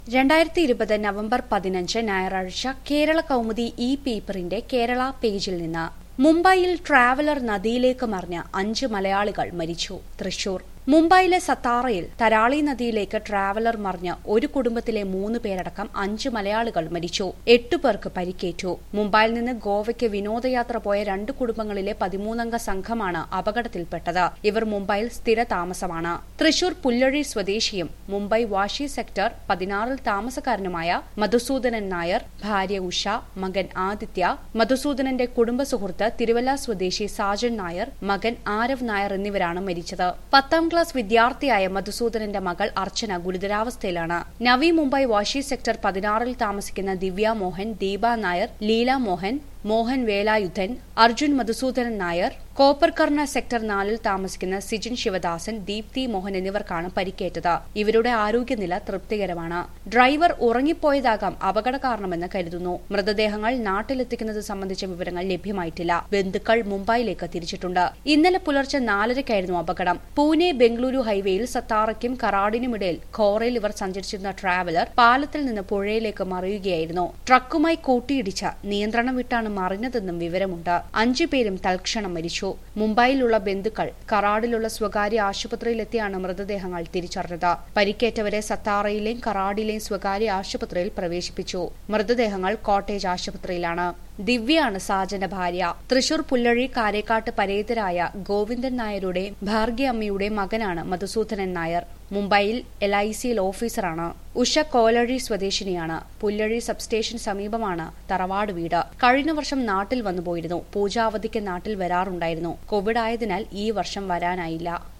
രണ്ടായിരത്തി ഇരുപത് നവംബർ പതിനഞ്ച് ഞായറാഴ്ച കേരള കൗമുദി ഇ പേപ്പറിന്റെ കേരള പേജിൽ നിന്ന് മുംബൈയിൽ ട്രാവലർ നദിയിലേക്ക് മറിഞ്ഞ് അഞ്ച് മലയാളികൾ മരിച്ചു തൃശൂർ മുംബൈയിലെ സത്താറയിൽ തരാളി നദിയിലേക്ക് ട്രാവലർ മറിഞ്ഞ് ഒരു കുടുംബത്തിലെ മൂന്ന് പേരടക്കം അഞ്ച് മലയാളികൾ മരിച്ചു എട്ടു പേർക്ക് പരിക്കേറ്റു മുംബൈയിൽ നിന്ന് ഗോവയ്ക്ക് വിനോദയാത്ര പോയ രണ്ട് കുടുംബങ്ങളിലെ പതിമൂന്നംഗ സംഘമാണ് അപകടത്തിൽപ്പെട്ടത് ഇവർ മുംബൈയിൽ സ്ഥിര താമസമാണ് തൃശൂർ പുല്ലഴി സ്വദേശിയും മുംബൈ വാഷി സെക്ടർ പതിനാറിൽ താമസക്കാരനുമായ മധുസൂദനൻ നായർ ഭാര്യ ഉഷ മകൻ ആദിത്യ മധുസൂദനന്റെ കുടുംബ സുഹൃത്ത് തിരുവല്ല സ്വദേശി സാജൻ നായർ മകൻ ആരവ് നായർ എന്നിവരാണ് മരിച്ചത് പത്താം ക്ലാസ് വിദ്യാർത്ഥിയായ മധുസൂദനന്റെ മകൾ അർച്ചന ഗുരുതരാവസ്ഥയിലാണ് നവി മുംബൈ വാഷി സെക്ടർ പതിനാറിൽ താമസിക്കുന്ന ദിവ്യ മോഹൻ ദീപ നായർ ലീല മോഹൻ മോഹൻ വേലായുധൻ അർജുൻ മധുസൂദനൻ നായർ കോപ്പർകർണ സെക്ടർ നാലിൽ താമസിക്കുന്ന സിജിൻ ശിവദാസൻ ദീപ്തി മോഹൻ എന്നിവർക്കാണ് പരിക്കേറ്റത് ഇവരുടെ ആരോഗ്യനില തൃപ്തികരമാണ് ഡ്രൈവർ ഉറങ്ങിപ്പോയതാകാം അപകട കാരണമെന്ന് കരുതുന്നു മൃതദേഹങ്ങൾ നാട്ടിലെത്തിക്കുന്നത് സംബന്ധിച്ച വിവരങ്ങൾ ലഭ്യമായിട്ടില്ല ബന്ധുക്കൾ മുംബൈയിലേക്ക് തിരിച്ചിട്ടുണ്ട് ഇന്നലെ പുലർച്ചെ നാലരയ്ക്കായിരുന്നു അപകടം പൂനെ ബംഗളൂരു ഹൈവേയിൽ സത്താറയ്ക്കും കറാഡിനുമിടയിൽ ഖോറയിൽ ഇവർ സഞ്ചരിച്ചിരുന്ന ട്രാവലർ പാലത്തിൽ നിന്ന് പുഴയിലേക്ക് മറിയുകയായിരുന്നു ട്രക്കുമായി കൂട്ടിയിടിച്ച നിയന്ത്രണം വിട്ടാണ് മറിഞ്ഞതെന്നും വിവരമുണ്ട് അഞ്ചു പേരും തൽക്ഷണം മരിച്ചു മുംബൈയിലുള്ള ബന്ധുക്കൾ കറാഡിലുള്ള സ്വകാര്യ ആശുപത്രിയിലെത്തിയാണ് മൃതദേഹങ്ങൾ തിരിച്ചറിഞ്ഞത് പരിക്കേറ്റവരെ സത്താറയിലെയും കറാഡിലെയും സ്വകാര്യ ആശുപത്രിയിൽ പ്രവേശിപ്പിച്ചു മൃതദേഹങ്ങൾ കോട്ടേജ് ആശുപത്രിയിലാണ് ദിവ്യയാണ് സാജന്റെ ഭാര്യ തൃശൂർ പുല്ലഴി കാരേക്കാട്ട് പരേതരായ ഗോവിന്ദൻ നായരുടെ ഭാർഗ്യമ്മയുടെ മകനാണ് മധുസൂദനൻ നായർ മുംബൈയിൽ എൽ ഐ സിയിൽ ഓഫീസറാണ് ഉഷ കോലഴി സ്വദേശിനിയാണ് പുല്ലഴി സബ്സ്റ്റേഷൻ സമീപമാണ് തറവാട് വീട് കഴിഞ്ഞ വർഷം നാട്ടിൽ വന്നുപോയിരുന്നു പൂജാവധിക്ക് നാട്ടിൽ വരാറുണ്ടായിരുന്നു കോവിഡ് ആയതിനാൽ ഈ വർഷം വരാനായില്ല